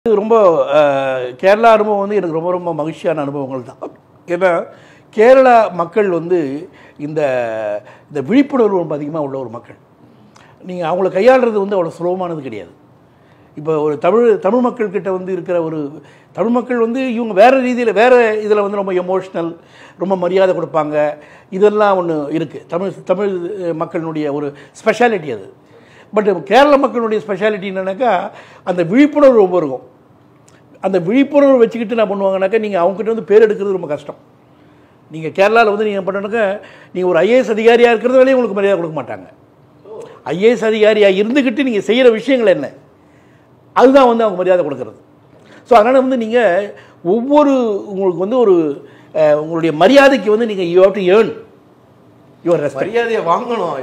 இது ரொம்ப அஹ், கேரளா அனுபவம் வந்து எனக்கு ரொம்ப ரொம்ப மகிழ்ச்சியான அனுபவங்கள் தான் ஏன்னா கேரளா மக்கள் வந்து இந்த இந்த விழிப்புணர்வு ரொம்ப அதிகமாக உள்ள ஒரு மக்கள் நீங்கள் அவங்கள கையாளுறது வந்து அவ்வளோ சுலபமானது கிடையாது இப்போ ஒரு தமிழ் தமிழ் மக்கள்கிட்ட வந்து இருக்கிற ஒரு தமிழ் மக்கள் வந்து இவங்க வேறு ரீதியில் வேறு இதில் வந்து ரொம்ப எமோஷ்னல் ரொம்ப மரியாதை கொடுப்பாங்க இதெல்லாம் ஒன்று இருக்குது தமிழ் தமிழ் மக்களினுடைய ஒரு ஸ்பெஷாலிட்டி அது பட் கேரள மக்களுடைய ஸ்பெஷாலிட்டி என்னன்னாக்கா அந்த விழிப்புணர்வு ரொம்ப இருக்கும் அந்த விழிப்புணர்வு வச்சுக்கிட்டு என்ன பண்ணுவாங்கனாக்கா நீங்கள் அவங்ககிட்ட வந்து பேர் எடுக்கிறது ரொம்ப கஷ்டம் நீங்கள் கேரளாவில் வந்து நீங்கள் பண்ணணுக்கா நீங்கள் ஒரு ஐஏஎஸ் அதிகாரியாக இருக்கிறது வரையும் உங்களுக்கு மரியாதை கொடுக்க மாட்டாங்க ஐஏஎஸ் அதிகாரியாக இருந்துக்கிட்டு நீங்கள் செய்கிற விஷயங்கள் என்ன அதுதான் வந்து அவங்க மரியாதை கொடுக்கறது ஸோ அதனால் வந்து நீங்கள் ஒவ்வொரு உங்களுக்கு வந்து ஒரு அஹ், உங்களுடைய மரியாதைக்கு வந்து நீங்கள் you have to earn your respect மரியாதையை வாங்கணும்